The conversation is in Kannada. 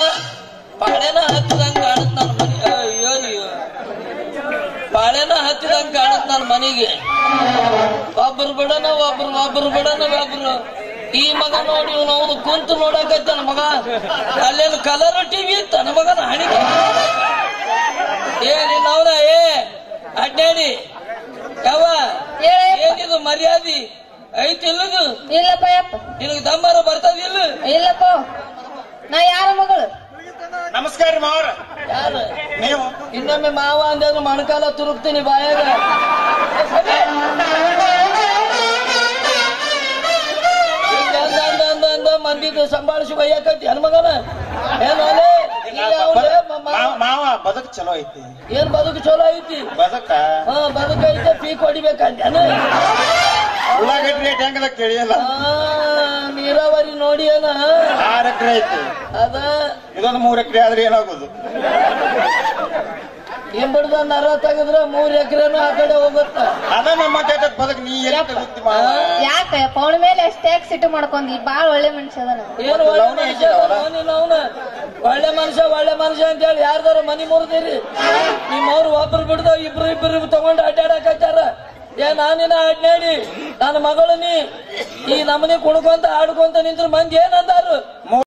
ಪಾಳೆನ ಹತ್ತಿದಂಗ ಕಾಣತ್ ನನ್ನ ಮನೆ ಅಯ್ಯೋ ಅಯ್ಯೋ ಪಾಳೆನ ಹತ್ತಿದಂಗ ಕಾಣತ್ ನನ್ನ ಮನೆಗೆ ಒಬ್ರು ಬಿಡನ ಒಬ್ರು ಒಬ್ರು ಬಿಡನ ಒಬ್ರು ಈ ಮಗ ನೋಡಿ ಇವ್ನು ಅವನು ಕುಂತು ನೋಡಕತ್ತ ನನ್ನ ಮಗ ಅಲ್ಲೇನು ಕಲರ್ ಟಿವಿ ಇತ್ತ ನನ್ನ ಮಗನ ಹಣಿಗೆ ಏ ನೀನ್ ಅವನ ಏ ಅಡ್ಡಾಡಿ ಯಾವ ಹೇಳಿ ಏನಿದು ಮರ್ಯಾದಿ ಐತಿ ಇಲ್ಲದು ಇಲ್ಲಪ್ಪ ಯಪ್ಪ ನಿನಗೆ ದಮ್ಮರ ಬರ್ತದಿಲ್ಲ ಇಲ್ಲಪ್ಪ ನಾ ಯಾರ ಮಗಳು ನಮಸ್ಕಾರ ರೀ ಮಾವ್ರ ಯಾರು ನೀವು ಇನ್ನೊಮ್ಮೆ ಮಾವ ಅಂದಾಗ ಮಣಕಾಲ ತುರುಕ್ತೀನಿ ಬಾಯಾಗ ಹಿಂಗ್ ಅಂದ ಅಂದ ಅಂದ ಅಂದ ಮಂದಿದು ಸಂಭಾಳಿಸಿ ಬೈಯಾಕತ್ತಿ ಹೆಣ್ಮಗನ ಏನು ಅಲೆ? ನೀ ಅವ್ನ್ಗೆ ಮ- ಮ- ಮಾವ- ಮಾವ ಬದುಕು ಚಲೋ ಐತಿ ಏನ್ ಬದುಕು ಚಲೋ ಐತಿ ಬದುಕ ಹಾ ಬದುಕೈತೆ ಪೀಕ್ ಹೊಡಿಬೇಕಂತೇನು ಉಳ್ಳಾಗಡ್ಡಿ ರೇಟ್ ಹೆಂಗದ ಕೇಳಿಯಲ್ಲ ಆ, ನೀರಾವರಿ ನೋಡಿ ಏನ ಆರ್ ಎಕರೆ ಐತಿ ಅದ ಇದೊಂದು ಮೂರ್ ಎಕರೆ ಆದ್ರೆ ಏನಾಗೋದು ಹಿಂಬಡ್ದ ನರ ತೆಗೆದ್ರ ಮೂರ್ ಎಕರೆನು ಆ ಕಡೆ ಹೋಗುತ್ತ ಅದ ನಮ್ಮ ಕೇಟ ಬದುಕು ನೀ ಎಲ್ಲಿ ತಗೋತಿ ಮಾವ ಯಾಕ ಪೌಣ ಮೇಲೆ ಎಷ್ಟೇ ಸಿಟ್ಟು ಮಾಡ್ಕೊಂಡಿ ಬಾಳ ಒಳ್ಳೆ ಮನುಷ್ಯ ಅದಾನ ಏನು ಒಳ್ಳೆ ಲವ್ನೇ ಮನುಷ್ಯ ಹಾಕಿದವಲ್ಲ? ಅವನ ಅವನ ಒಳ್ಳೆ ಮನುಷ್ಯ ಒಳ್ಳೆ ಮನುಷ್ಯ ಅಂತ ಹೇಳಿ ಯಾರ್ದಾರ ಮನಿ ಮುರಿದಿರಿ ನಿಮ್ಮವ್ರು ಒಬ್ರು ಬಿಡ್ದ ಇಬ್ರು ಇಬ್ರು ತಗೊಂಡು ಅಡ್ಡಾಡಕತ್ತಾರ ಏ ನಾನಿನ ಅಡ್ಡಾಡಿ ನನ್ನ ಮಗಳು ನೀ ಈ ನಮನಿ ಕುಣ್ಕೊಂತ ಆಡ್ಕೊಂತ ನಿಂತ್ರ ಮಂದಿ ಏನಂದಾರು